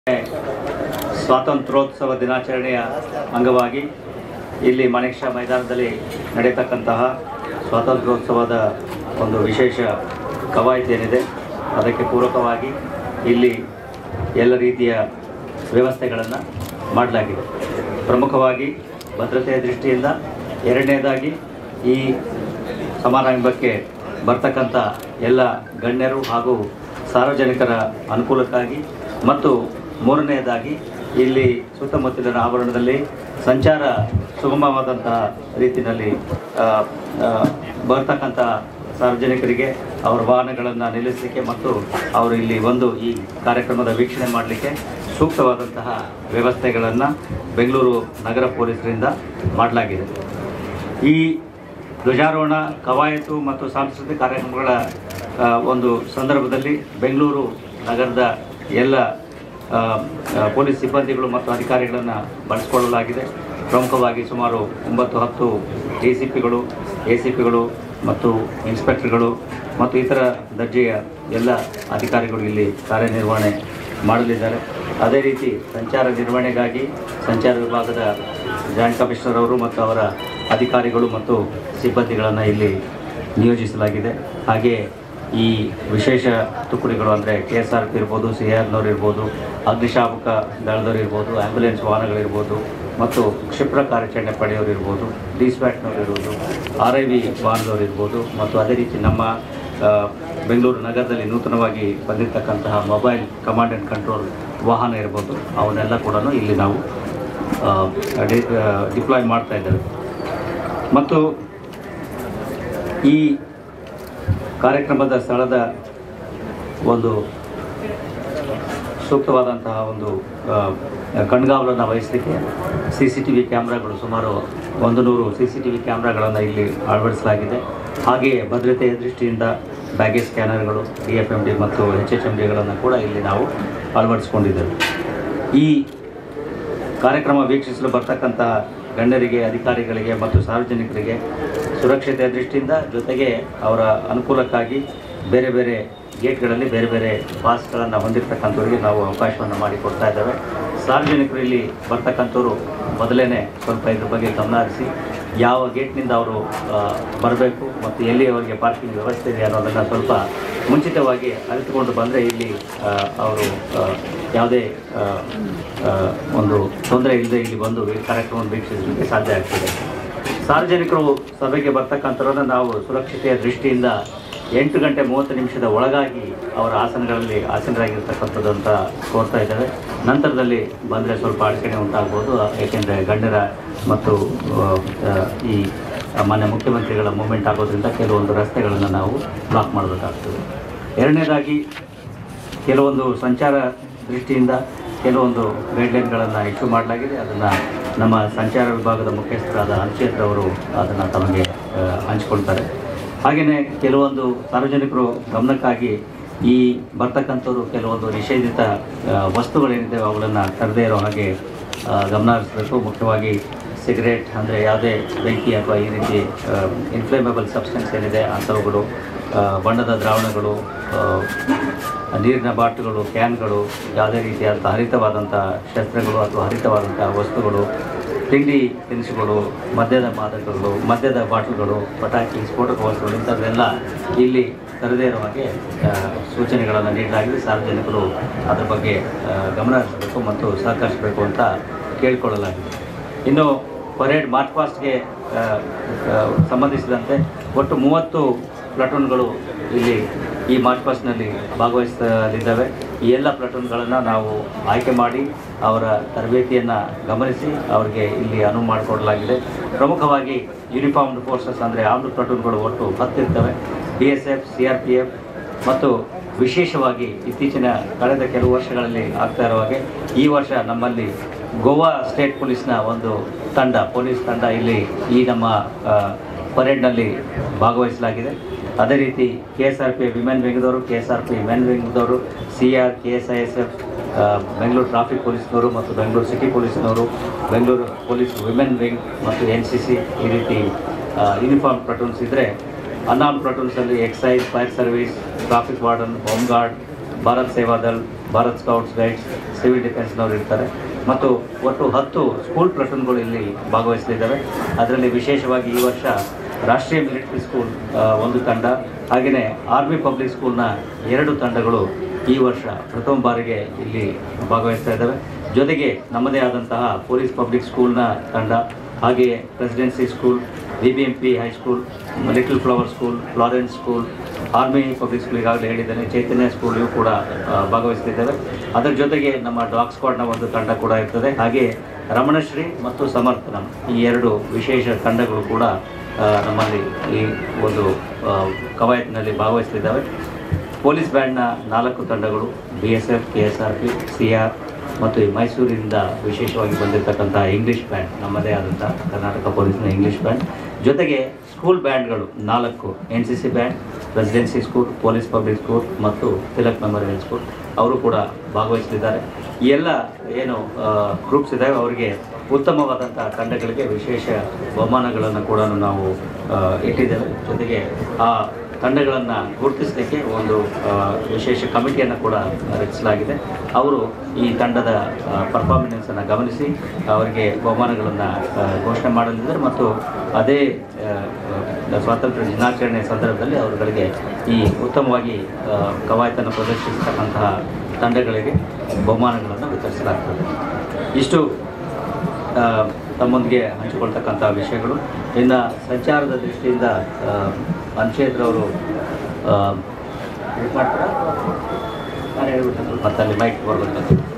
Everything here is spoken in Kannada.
ಸ್ವಾತಂತ್ರ್ಯೋತ್ಸವ ದಿನಾಚರಣೆಯ ಅಂಗವಾಗಿ ಇಲ್ಲಿ ಮಾಣಿಕ್ ಶಾ ಮೈದಾನದಲ್ಲಿ ನಡೆಯತಕ್ಕಂತಹ ಸ್ವಾತಂತ್ರ್ಯೋತ್ಸವದ ಒಂದು ವಿಶೇಷ ಕವಾಯತ್ ಏನಿದೆ ಅದಕ್ಕೆ ಪೂರಕವಾಗಿ ಇಲ್ಲಿ ಎಲ್ಲ ರೀತಿಯ ವ್ಯವಸ್ಥೆಗಳನ್ನು ಮಾಡಲಾಗಿದೆ ಪ್ರಮುಖವಾಗಿ ಭದ್ರತೆಯ ದೃಷ್ಟಿಯಿಂದ ಎರಡನೇದಾಗಿ ಈ ಸಮಾರಂಭಕ್ಕೆ ಬರ್ತಕ್ಕಂಥ ಎಲ್ಲ ಗಣ್ಯರು ಹಾಗೂ ಸಾರ್ವಜನಿಕರ ಅನುಕೂಲಕ್ಕಾಗಿ ಮತ್ತು ಮೂರನೆಯದಾಗಿ ಇಲ್ಲಿ ಸುತ್ತಮುತ್ತಲಿನ ಆವರಣದಲ್ಲಿ ಸಂಚಾರ ಸುಗಮವಾದಂತಹ ರೀತಿಯಲ್ಲಿ ಆ, ಆ, ಬರ್ತಕ್ಕಂಥ ಸಾರ್ವಜನಿಕರಿಗೆ ಅವರ ವಾಹನಗಳನ್ನು ನಿಲ್ಲಿಸಲಿಕ್ಕೆ ಮತ್ತು ಅವರು ಇಲ್ಲಿ ಒಂದು ಈ ಕಾರ್ಯಕ್ರಮದ ವೀಕ್ಷಣೆ ಮಾಡಲಿಕ್ಕೆ ಸೂಕ್ತವಾದಂತಹ ವ್ಯವಸ್ಥೆಗಳನ್ನು ಬೆಂಗಳೂರು ನಗರ ಪೊಲೀಸರಿಂದ ಮಾಡಲಾಗಿದೆ ಈ ಧ್ವಜಾರೋಹಣ ಕವಾಯತು ಮತ್ತು ಸಾಂಸ್ಕೃತಿಕ ಕಾರ್ಯಕ್ರಮಗಳ ಆ, ಒಂದು ಸಂದರ್ಭದಲ್ಲಿ ಬೆಂಗಳೂರು ನಗರದ ಎಲ್ಲ ಆ, ಆ, ಪೊಲೀಸ್ ಸಿಬ್ಬಂದಿಗಳು ಮತ್ತು ಅಧಿಕಾರಿಗಳನ್ನು ಬಳಸಿಕೊಳ್ಳಲಾಗಿದೆ ಪ್ರಮುಖವಾಗಿ ಸುಮಾರು ಒಂಬತ್ತು ಹತ್ತು ಡಿ ಸಿ ಪಿಗಳು ಎ ಸಿ ಪಿಗಳು ಮತ್ತು ಇನ್ಸ್ಪೆಕ್ಟರ್ಗಳು ಮತ್ತು ಇತರ ದರ್ಜೆಯ ಎಲ್ಲ ಅಧಿಕಾರಿಗಳು ಇಲ್ಲಿ ಕಾರ್ಯನಿರ್ವಹಣೆ ಮಾಡಲಿದ್ದಾರೆ ಅದೇ ರೀತಿ ಸಂಚಾರ ನಿರ್ವಹಣೆಗಾಗಿ ಸಂಚಾರ ವಿಭಾಗದ ಜಾಯಿಂಟ್ ಕಮಿಷನರ್ ಅವರು ಮತ್ತು ಅವರ ಅಧಿಕಾರಿಗಳು ಮತ್ತು ಸಿಬ್ಬಂದಿಗಳನ್ನು ಇಲ್ಲಿ ನಿಯೋಜಿಸಲಾಗಿದೆ ಹಾಗೆ ಈ ವಿಶೇಷ ತುಕಡಿಗಳು ಅಂದರೆ ಕೆ ಎಸ್ ಆರ್ ಪಿ ಇರ್ಬೋದು ಸಿ ಆರ್ನವ್ರು ಇರ್ಬೋದು ಅಗ್ನಿಶಾಮಕ ದಳದವ್ರು ಇರ್ಬೋದು ಆ್ಯಂಬುಲೆನ್ಸ್ ವಾಹನಗಳಿರ್ಬೋದು ಮತ್ತು ಕ್ಷಿಪ್ರ ಕಾರ್ಯಾಚರಣೆ ಪಡೆಯೋರು ಇರ್ಬೋದು ಡಿ ಸ್ವ್ಯಾಟ್ನವ್ರು ಇರ್ಬೋದು ಆರ್ ಐ ವಿ ವಾಹನದವ್ರು ಇರ್ಬೋದು ಮತ್ತು ಅದೇ ರೀತಿ ನಮ್ಮ ಆ, ಬೆಂಗಳೂರು ನಗರದಲ್ಲಿ ನೂತನವಾಗಿ ಬಂದಿರತಕ್ಕಂತಹ ಮೊಬೈಲ್ ಕಮಾಂಡ್ ಆ್ಯಂಡ್ ಕಂಟ್ರೋಲ್ ವಾಹನ ಇರ್ಬೋದು ಅವನ್ನೆಲ್ಲ ಕೂಡ ಇಲ್ಲಿ ನಾವು ಡಿಪ್ಲಾಯ್ ಮಾಡ್ತಾ ಇದ್ದೇವೆ ಮತ್ತು ಈ ಕಾರ್ಯಕ್ರಮದ ಸ್ಥಳದ ಒಂದು ಸೂಕ್ತವಾದಂತಹ ಒಂದು ಆ, ಕಣ್ಗಾವಲನ್ನು ವಹಿಸಲಿಕ್ಕೆ ಸಿ ಸಿ ಟಿ ವಿ ಕ್ಯಾಮ್ರಾಗಳು ಸುಮಾರು ಒಂದು ನೂರು ಸಿ ಸಿ ಟಿ ವಿ ಕ್ಯಾಮ್ರಾಗಳನ್ನು ಇಲ್ಲಿ ಅಳವಡಿಸಲಾಗಿದೆ ಹಾಗೆಯೇ ಭದ್ರತೆಯ ದೃಷ್ಟಿಯಿಂದ ಬ್ಯಾಗೇಜ್ ಸ್ಕ್ಯಾನರ್ಗಳು ಡಿ ಎಫ್ ಎಮ್ ಡಿ ಮತ್ತು ಎಚ್ ಎಚ್ ಎಮ್ ಡಿಗಳನ್ನು ಕೂಡ ಇಲ್ಲಿ ನಾವು ಅಳವಡಿಸಿಕೊಂಡಿದ್ದೇವೆ ಈ ಕಾರ್ಯಕ್ರಮ ವೀಕ್ಷಿಸಲು ಬರ್ತಕ್ಕಂತಹ ಗಣ್ಯರಿಗೆ ಅಧಿಕಾರಿಗಳಿಗೆ ಮತ್ತು ಸಾರ್ವಜನಿಕರಿಗೆ ಸುರಕ್ಷತೆಯ ದೃಷ್ಟಿಯಿಂದ ಜೊತೆಗೆ ಅವರ ಅನುಕೂಲಕ್ಕಾಗಿ ಬೇರೆ ಬೇರೆ ಗೇಟ್ಗಳಲ್ಲಿ ಬೇರೆ ಬೇರೆ ಪಾಸ್ಗಳನ್ನು ಹೊಂದಿರತಕ್ಕಂಥವ್ರಿಗೆ ನಾವು ಅವಕಾಶವನ್ನು ಮಾಡಿಕೊಡ್ತಾ ಇದ್ದೇವೆ ಸಾರ್ವಜನಿಕರು ಇಲ್ಲಿ ಬರ್ತಕ್ಕಂಥವ್ರು ಮೊದಲೇ ಸ್ವಲ್ಪ ಇದ್ರ ಬಗ್ಗೆ ಗಮನ ಹರಿಸಿ ಯಾವ ಗೇಟ್ನಿಂದ ಅವರು ಬರಬೇಕು ಮತ್ತು ಎಲ್ಲಿ ಅವರಿಗೆ ಪಾರ್ಕಿಂಗ್ ವ್ಯವಸ್ಥೆ ಇದೆ ಅನ್ನೋದನ್ನು ಸ್ವಲ್ಪ ಮುಂಚಿತವಾಗಿ ಅರಿತುಕೊಂಡು ಬಂದರೆ ಇಲ್ಲಿ ಆ, ಅವರು ಆ, ಯಾವುದೇ ಆ, ಆ, ಒಂದು ತೊಂದರೆ ಇಲ್ಲದೆ ಇಲ್ಲಿ ಬಂದು ಈ ಕಾರ್ಯಕ್ರಮವನ್ನು ವೀಕ್ಷಿಸಲಿಕ್ಕೆ ಸಾಧ್ಯ ಆಗ್ತದೆ ಸಾರ್ವಜನಿಕರು ಸಭೆಗೆ ಬರ್ತಕ್ಕಂಥವ್ರನ್ನ ನಾವು ಸುರಕ್ಷತೆಯ ದೃಷ್ಟಿಯಿಂದ ಎಂಟು ಗಂಟೆ ಮೂವತ್ತು ನಿಮಿಷದ ಒಳಗಾಗಿ ಅವರ ಆಸನಗಳಲ್ಲಿ ಆಸೀನರಾಗಿರ್ತಕ್ಕಂಥದ್ದು ಅಂತ ಕೋರ್ತಾ ಇದ್ದೇವೆ ನಂತರದಲ್ಲಿ ಬಂದರೆ ಸ್ವಲ್ಪ ಅಡಚಣೆ ಉಂಟಾಗ್ಬೋದು ಏಕೆಂದರೆ ಗಣ್ಯರ ಮತ್ತು ಆ, ಆ, ಈ ಮಾನ್ಯ ಮುಖ್ಯಮಂತ್ರಿಗಳ ಮೂಮೆಂಟ್ ಆಗೋದ್ರಿಂದ ಕೆಲವೊಂದು ರಸ್ತೆಗಳನ್ನು ನಾವು ಬ್ಲಾಕ್ ಮಾಡಬೇಕಾಗ್ತದೆ ಎರಡನೇದಾಗಿ ಕೆಲವೊಂದು ಸಂಚಾರ ದೃಷ್ಟಿಯಿಂದ ಕೆಲವೊಂದು ಗೈಡ್ಲೈನ್ಗಳನ್ನು ಇಶ್ಯೂ ಮಾಡಲಾಗಿದೆ ಅದನ್ನು ನಮ್ಮ ಸಂಚಾರ ವಿಭಾಗದ ಮುಖ್ಯಸ್ಥರಾದ ಅನ್ಚೇತ್ರ ಅವರು ಅದನ್ನು ತಮಗೆ ಆ, ಹಂಚಿಕೊಳ್ತಾರೆ ಹಾಗೆಯೇ ಕೆಲವೊಂದು ಸಾರ್ವಜನಿಕರು ಗಮನಕ್ಕಾಗಿ ಈ ಬರ್ತಕ್ಕಂಥವ್ರು ಕೆಲವೊಂದು ನಿಷೇಧಿತ ಆ, ವಸ್ತುಗಳೇನಿದ್ದಾವೆ ಅವುಗಳನ್ನು ತರದೇ ಇರೋ ಹಾಗೆ ಆ, ಗಮನ ಹರಿಸಬೇಕು ಮುಖ್ಯವಾಗಿ ಸಿಗರೇಟ್ ಅಂದರೆ ಯಾವುದೇ ಬೆಂಕಿ ಅಥವಾ ಈ ರೀತಿ ಇನ್ಫ್ಲೇಮೇಬಲ್ ಸಬ್ಸ್ಟೆನ್ಸ್ ಏನಿದೆ ಅಂಥವುಗಳು ಆ, ಬಣ್ಣದ ದ್ರಾವಣಗಳು ಆ, ನೀರಿನ ಬಾಟುಗಳು ಕ್ಯಾನ್ಗಳು ಯಾವುದೇ ರೀತಿಯಾದಂಥ ಹರಿತವಾದಂಥ ಶಸ್ತ್ರಗಳು ಅಥವಾ ಹರಿತವಾದಂಥ ವಸ್ತುಗಳು ತಿಂಡಿ ತಿನಿಸುಗಳು ಮದ್ಯದ ಮಾದಕಗಳು ಮದ್ಯದ ಬಾಟಲ್ಗಳು ಪಟಾಕಿ ಸ್ಫೋಟಕ ವಸ್ತುಗಳು ಇಂಥದ್ದೆಲ್ಲ ಇಲ್ಲಿ ತರದೇ ಇರೋ ಹಾಗೆ ಆ, ಸೂಚನೆಗಳನ್ನು ನೀಡಲಾಗಿದೆ ಸಾರ್ವಜನಿಕರು ಅದರ ಬಗ್ಗೆ ಆ, ಗಮನ ಹರಿಸಬೇಕು ಮತ್ತು ಸಹಕರಿಸಬೇಕು ಅಂತ ಕೇಳಿಕೊಳ್ಳಲಾಗಿದೆ ಇನ್ನು ಪರೇಡ್ ಮಾರ್ಚ್ ಪಾಸ್ಟ್ಗೆ ಆ, ಆ, ಸಂಬಂಧಿಸಿದಂತೆ ಒಟ್ಟು ಮೂವತ್ತು ಪ್ಲಟೂನ್ಗಳು ಇಲ್ಲಿ ಈ ಮಾರ್ಚ್ ಪಾಸ್ಟ್ನಲ್ಲಿ ಭಾಗವಹಿಸಲಿದ್ದಾವೆ ಈ ಎಲ್ಲ ಪ್ಲಟೂನ್ಗಳನ್ನು ನಾವು ಆಯ್ಕೆ ಮಾಡಿ ಅವರ ತರಬೇತಿಯನ್ನು ಗಮನಿಸಿ ಅವರಿಗೆ ಇಲ್ಲಿ ಅನುವು ಮಾಡಿಕೊಡಲಾಗಿದೆ ಪ್ರಮುಖವಾಗಿ ಯೂನಿಫಾರ್ಮ್ಡ್ ಫೋರ್ಸಸ್ ಅಂದರೆ ಆರ್ಮ್ಡ್ ಪ್ಲಟೂನ್ಗಳು ಒಟ್ಟು ಹತ್ತಿರ್ತವೆ B S F C R P F ಮತ್ತು ವಿಶೇಷವಾಗಿ ಇತ್ತೀಚಿನ ಕಳೆದ ಕೆಲವು ವರ್ಷಗಳಲ್ಲಿ ಆಗ್ತಾ ಇರೋ ಹಾಗೆ ಈ ವರ್ಷ ನಮ್ಮಲ್ಲಿ ಗೋವಾ ಸ್ಟೇಟ್ ಪೊಲೀಸ್ನ ಒಂದು ತಂಡ ಪೊಲೀಸ್ ತಂಡ ಇಲ್ಲಿ ಈ ನಮ್ಮ ಆ, ಪರೇಡ್ನಲ್ಲಿ ಭಾಗವಹಿಸಲಾಗಿದೆ ಅದೇ ರೀತಿ K S R P women ವಿಂಗ್ದವರು K S R P men ವಿಂಗ್ದವರು C R K S I S F Bengaluru traffic ಪೊಲೀಸ್ನವರು ಮತ್ತು ಬೆಂಗಳೂರು ಸಿಟಿ ಪೊಲೀಸ್ನವರು ಬೆಂಗಳೂರು ಪೊಲೀಸ್ ವಿಮೆನ್ ವಿಂಗ್ ಮತ್ತು ಎನ್ ಸಿ ಸಿ ಈ ರೀತಿ ಯೂನಿಫಾರ್ಮ್ ಪ್ಲಟೂನ್ಸ್ ಇದ್ದರೆ ಅನಾಮ್ ಪ್ಲಟೂನ್ಸಲ್ಲಿ excise fire service traffic warden home guard Bharat Sevadal Bharat scouts guides civil ಡಿಫೆನ್ಸ್ನವರು ಇರ್ತಾರೆ ಮತ್ತು ಒಟ್ಟು ಹತ್ತು ಸ್ಕೂಲ್ ಪ್ಲಟೂನ್ಗಳು ಇಲ್ಲಿ ಭಾಗವಹಿಸಲಿದ್ದಾವೆ ಅದರಲ್ಲಿ ವಿಶೇಷವಾಗಿ ಈ ವರ್ಷ ರಾಷ್ಟ್ರೀಯ ಮಿಲಿಟರಿ ಸ್ಕೂಲ್ ಆ, ಒಂದು ತಂಡ ಹಾಗೆಯೇ ಆರ್ಮಿ ಪಬ್ಲಿಕ್ ಸ್ಕೂಲ್ನ ಎರಡು ತಂಡಗಳು ಈ ವರ್ಷ ಪ್ರಥಮ ಬಾರಿಗೆ ಇಲ್ಲಿ ಭಾಗವಹಿಸ್ತಾ ಇದ್ದಾವೆ ಜೊತೆಗೆ ನಮ್ಮದೇ ಆದಂತಹ ಪೊಲೀಸ್ ಪಬ್ಲಿಕ್ ಸ್ಕೂಲ್ನ ತಂಡ ಹಾಗೆಯೇ presidency school B B M P high school little flower school Florence school army public school ಈಗಾಗಲೇ ಹೇಳಿದ್ದೇನೆ ಚೈತನ್ಯ ಸ್ಕೂಲ್ ಇವು ಕೂಡ ಆ, ಭಾಗವಹಿಸ್ತಿದ್ದೇವೆ ಅದರ ಜೊತೆಗೆ ನಮ್ಮ ಡಾಗ್ ಸ್ಕ್ವಾಡ್ನ ಒಂದು ತಂಡ ಕೂಡ ಇರ್ತದೆ ಹಾಗೆ ರಮಣಶ್ರೀ ಮತ್ತು ಸಮರ್ಥನಂ ಈ ಎರಡು ವಿಶೇಷ ತಂಡಗಳು ಕೂಡ ಆ, ನಮ್ಮಲ್ಲಿ ಈ ಒಂದು ಆ, ಕವಾಯತಿನಲ್ಲಿ ಭಾಗವಹಿಸಲಿದ್ದಾವೆ ಪೊಲೀಸ್ ಬ್ಯಾಂಡ್ನ ನಾಲ್ಕು ತಂಡಗಳು B S F K S R P C R ಮತ್ತು ಈ ಮೈಸೂರಿನಿಂದ ವಿಶೇಷವಾಗಿ ಬಂದಿರತಕ್ಕಂಥ ಇಂಗ್ಲೀಷ್ ಬ್ಯಾಂಡ್ ನಮ್ಮದೇ ಆದಂಥ ಕರ್ನಾಟಕ ಪೊಲೀಸ್ನ ಇಂಗ್ಲೀಷ್ ಬ್ಯಾಂಡ್ ಜೊತೆಗೆ ಸ್ಕೂಲ್ ಬ್ಯಾಂಡ್ಗಳು ನಾಲ್ಕು N C C band residency school police public school ಮತ್ತು ತಿಲಕ್ ಮೆಮೋರಿಯಲ್ ಸ್ಕೂಲ್ ಅವರು ಕೂಡ ಭಾಗವಹಿಸಲಿದ್ದಾರೆ ಈ ಎಲ್ಲ ಏನು ಗ್ರೂಪ್ಸ್ ಇದ್ದಾವೆ ಅವರಿಗೆ ಉತ್ತಮವಾದಂಥ ತಂಡಗಳಿಗೆ ವಿಶೇಷ ಬಹುಮಾನಗಳನ್ನು ಕೂಡ ನಾವು ಆ, ಇಟ್ಟಿದ್ದೇವೆ ಜೊತೆಗೆ ಆ ತಂಡಗಳನ್ನು ಗುರುತಿಸಲಿಕ್ಕೆ ಒಂದು ಆ, ವಿಶೇಷ ಕಮಿಟಿಯನ್ನು ಕೂಡ ರಚಿಸಲಾಗಿದೆ ಅವರು ಈ ತಂಡದ ಪರ್ಫಾರ್ಮೆನ್ಸನ್ನು ಗಮನಿಸಿ ಅವರಿಗೆ ಬಹುಮಾನಗಳನ್ನು ಆ, ಘೋಷಣೆ ಮಾಡಲಿದ್ದಾರೆ ಮತ್ತು ಅದೇ ಆ, ಆ, ಸ್ವಾತಂತ್ರ್ಯ ದಿನಾಚರಣೆ ಸಂದರ್ಭದಲ್ಲಿ ಅವರುಗಳಿಗೆ ಈ ಉತ್ತಮವಾಗಿ ಆ, ಕವಾಯತನ್ನು ಪ್ರದರ್ಶಿಸತಕ್ಕಂತಹ ತಂಡಗಳಿಗೆ ಬಹುಮಾನಗಳನ್ನು ವಿತರಿಸಲಾಗ್ತದೆ ಇಷ್ಟು ಆ, ತಮ್ಮೊಂದಿಗೆ ಹಂಚಿಕೊಳ್ತಕ್ಕಂಥ ವಿಷಯಗಳು ಇನ್ನು ಸಂಚಾರದ ದೃಷ್ಟಿಯಿಂದ ಅನ್ಶೇದ್ರವರು ಇದು ಮಾಡ್ತಾರಾ ನಾನು ಹೇಳ್ಬಿಟ್ಟು ಮತ್ತಲ್ಲಿ ಮೈಕ್ ಬರ್ಬೇಕು